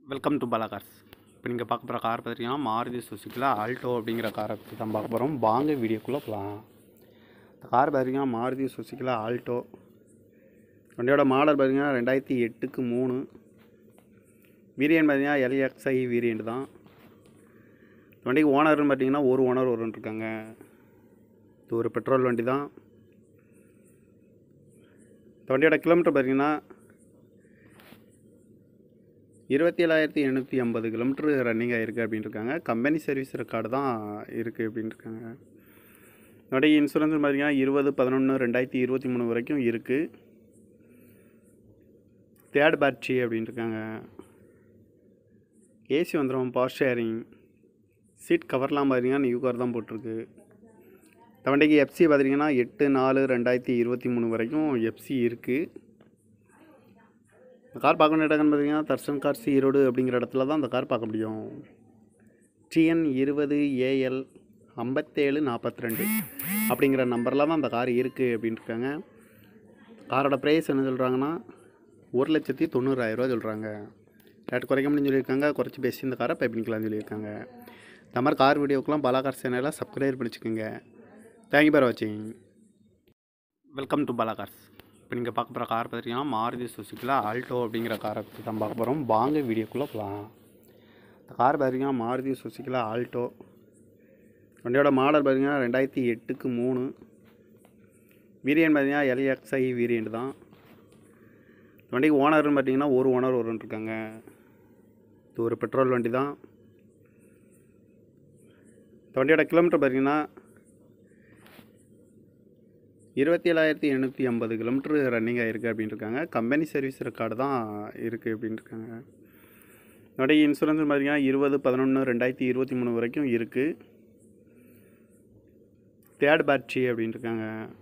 welcome to Bala cars இப்போ நீங்கள் பார்க்க போகிற கார் பார்த்தீங்கன்னா மாருதி சுசுக்கியில் ஆல்டோ அப்படிங்கிற காரை பற்றி தான் பார்க்க போகிறோம் வாங்க வீடியோக்குள்ளே போகலாம் இந்த கார் பார்த்தீங்கன்னா மாருதி சுசுக்கியில் ஆல்டோ வண்டியோட மாடல் பார்த்தீங்கன்னா ரெண்டாயிரத்தி எட்டுக்கு மூணு வேரியன்ட் பார்த்தீங்கன்னா எல்எக்ஸ்ஐ வேரியண்ட் தான் இந்த வண்டிக்கு ஓனர்னு பார்த்தீங்கன்னா ஒரு ஓனர் ஒருவன் இருக்காங்க இது ஒரு பெட்ரோல் வண்டி தான் இந்த வண்டியோட கிலோமீட்டர் பார்த்தீங்கன்னா இருபத்தி ஏழாயிரத்தி எண்ணூற்றி ஐம்பது கிலோமீட்டர் ரன்னிங் ஆகிருக்கு அப்படின்னு இருக்காங்க கம்பெனி சர்வீஸ் ரெக்கார்டு தான் இருக்குது அப்படின்னு இருக்காங்க என்னுடைய இன்சூரன்ஸ் பார்த்தீங்கன்னா இருபது பதினொன்று ரெண்டாயிரத்தி இருபத்தி மூணு வரைக்கும் இருக்குது தேர்ட் பேட்ரி அப்படின்னு இருக்காங்க ஏசி வந்துடும் பவர் ஷேரிங் சீட் கவர்லாம் பார்த்தீங்கன்னா நியூ கவர் தான் போட்டிருக்கு இந்த வண்டிக்கு எஃப்சி பார்த்தீங்கன்னா எட்டு நாலு ரெண்டாயிரத்தி இருபத்தி மூணு வரைக்கும் எஃப்சி இருக்குது இந்த கார் பார்க்க வேண்டிய இடம்னு பார்த்தீங்கன்னா தர்ஷன் கார்ஸ் ஈரோடு அப்படிங்கிற இடத்துல தான் அந்த கார் பார்க்க முடியும் டிஎன் இருபது ஏஎல் ஐம்பத்தேழு நாற்பத்தி ரெண்டு அப்படிங்கிற நம்பரில் தான் அந்த கார் இருக்குது அப்படின்னு இருக்காங்க காரோட ப்ரைஸ் என்ன சொல்கிறாங்கன்னா ஒரு லட்சத்தி தொண்ணூறாயிரரூவா சொல்கிறாங்க ரேட் குறைக்க முடியும்னு சொல்லியிருக்காங்க குறைச்சி பேசி இந்த காரை பை பண்ணிக்கலாம்னு சொல்லியிருக்காங்க இந்த மாதிரி கார் வீடியோக்கெலாம் பலா கார் சேனலை சப்ஸ்கிரைப் பண்ணிச்சுக்கோங்க தேங்க்யூ ஃபார் வாட்சிங் வெல்கம் டு பாலா கார்ஸ் இப்போ நீங்கள் பார்க்க போகிற கார் பார்த்தீங்கன்னா மாருதி சுசுக்கியில் ஆல்டோ அப்படிங்கிற காரை பற்றி தான் பார்க்க போகிறோம் வாங்க வீடியோக்குள்ளே போகலாம் இந்த கார் பார்த்தீங்கன்னா மாருதி சுசுக்கியில் ஆல்டோ வண்டியோட மாடல் பார்த்தீங்கன்னா ரெண்டாயிரத்தி எட்டுக்கு மூணு வேரியன்ட் பார்த்தீங்கன்னா எல்எக்ஸ்ஐ வேரியண்ட் தான் இந்த வண்டிக்கு ஓனர்னு பார்த்தீங்கன்னா ஒரு ஓனர் ஒருவன் இருக்காங்க இது ஒரு பெட்ரோல் வண்டி தான் இந்த வண்டியோட கிலோமீட்டர் பார்த்தீங்கன்னா இருபத்தி ஏழாயிரத்தி எண்ணூற்றி ஐம்பது கிலோமீட்டர் ரன்னிங் ஆகிருக்கு அப்படின்னு இருக்காங்க கம்பெனி சர்வீஸ் ரெக்கார்டு தான் இருக்குது அப்படின்னு இருக்காங்க என்னுடைய இன்சூரன்ஸ் பார்த்தீங்கன்னா இருபது பதினொன்று ரெண்டாயிரத்தி இருபத்தி மூணு வரைக்கும் இருக்குது தேர்ட் பேட்ரி அப்படின்னு இருக்காங்க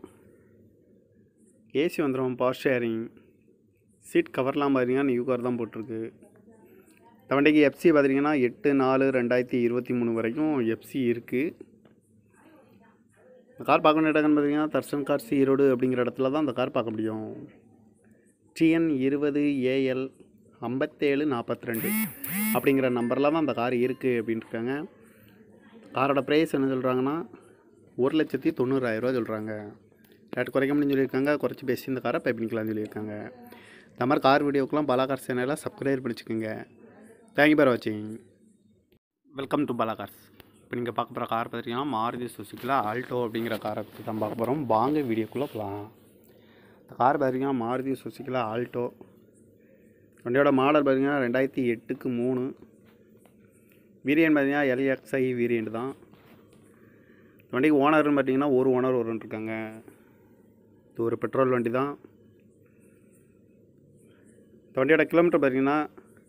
ஏசி வந்துடும் பவர் ஷேரிங் சீட் கவர்லாம் பார்த்தீங்கன்னா நியூ கவர் தான் போட்டிருக்கு இந்த வண்டிக்கு எஃப்சி பார்த்தீங்கன்னா எட்டு நாலு ரெண்டாயிரத்தி இருபத்தி மூணு வரைக்கும் எஃப்சி இருக்குது இந்த கார் பார்க்க வேண்டிய இடம்னு பார்த்தீங்கன்னா தர்ஷன் கார்ஸ் ஈரோடு அப்படிங்கிற இடத்துல தான் அந்த கார் பார்க்க முடியும் டிஎன் இருபது ஏஎல் ஐம்பத்தேழு நாற்பத்தி ரெண்டு அப்படிங்கிற நம்பரில் தான் அந்த கார் இருக்குது அப்படின்னு இருக்காங்க காரோட ப்ரைஸ் என்ன சொல்கிறாங்கன்னா ஒரு லட்சத்தி தொண்ணூறாயிரரூவா சொல்கிறாங்க ரேட் குறைக்க முடியும்னு சொல்லியிருக்காங்க குறைச்சி பேசி இந்த காரை பை பண்ணிக்கலாம்னு சொல்லியிருக்காங்க இந்த மாதிரி கார் வீடியோக்கெலாம் பலா கார் சேனலை சப்ஸ்கிரைப் பண்ணிச்சுக்கோங்க தேங்க்யூ ஃபார் வாட்சிங் வெல்கம் டு பலா கார்ஸ் இப்போ நீங்கள் பார்க்க போகிற கார் பார்த்தீங்கன்னா மாருதி சுசுக்கியில் ஆல்டோ அப்படிங்கிற காரை பற்றி தான் பார்க்க போகிறோம் வாங்க வீடியோக்குள்ளே போகலாம் இந்த கார் பார்த்தீங்கன்னா மாருதி சுசுக்கியில் ஆல்டோ வண்டியோட மாடல் பார்த்தீங்கன்னா ரெண்டாயிரத்தி எட்டுக்கு மூணு வேரியன்ட் பார்த்தீங்கன்னா எல்எக்ஸ்ஐ வேரியண்ட் தான் இந்த வண்டிக்கு ஓனர்னு பார்த்தீங்கன்னா ஒரு ஓனர் ஒருவன் இருக்காங்க இது ஒரு பெட்ரோல் வண்டி தான் இந்த வண்டியோட கிலோமீட்டர் பார்த்தீங்கன்னா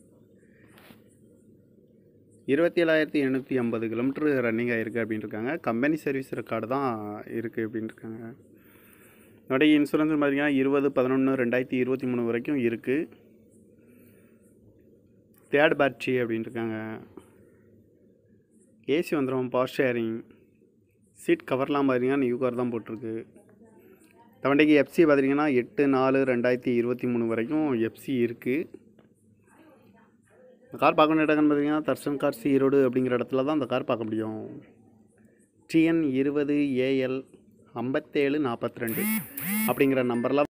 இருபத்தி ஏழாயிரத்தி எண்ணூற்றி ஐம்பது கிலோமீட்டர் ரன்னிங் ஆகிருக்கு அப்படின்னு இருக்காங்க கம்பெனி சர்வீஸ் ரெக்கார்டு தான் இருக்குது அப்படின்னு இருக்காங்க என்னுடைய இன்சூரன்ஸ் பார்த்தீங்கன்னா இருபது பதினொன்று ரெண்டாயிரத்தி இருபத்தி மூணு வரைக்கும் இருக்குது தேர்ட் பேட்ரி அப்படின்னு இருக்காங்க ஏசி வந்துடும் பவர் ஷேரிங் சீட் கவர்லாம் பார்த்தீங்கன்னா நியூ கவர் தான் போட்டிருக்கு இந்த வண்டிக்கு எஃப்சி பார்த்தீங்கன்னா எட்டு நாலு ரெண்டாயிரத்தி இருபத்தி மூணு வரைக்கும் எஃப்சி இருக்குது இந்த கார் பார்க்க வேண்டிய இடம்னு பார்த்தீங்கன்னா தர்ஷன் கார்ஸ் ஈரோடு அப்படிங்கிற இடத்துல தான் அந்த கார் பார்க்க முடியும் டிஎன் இருபது ஏஎல் ஐம்பத்தேழு நாற்பத்தி ரெண்டு அப்படிங்கிற நம்பரில்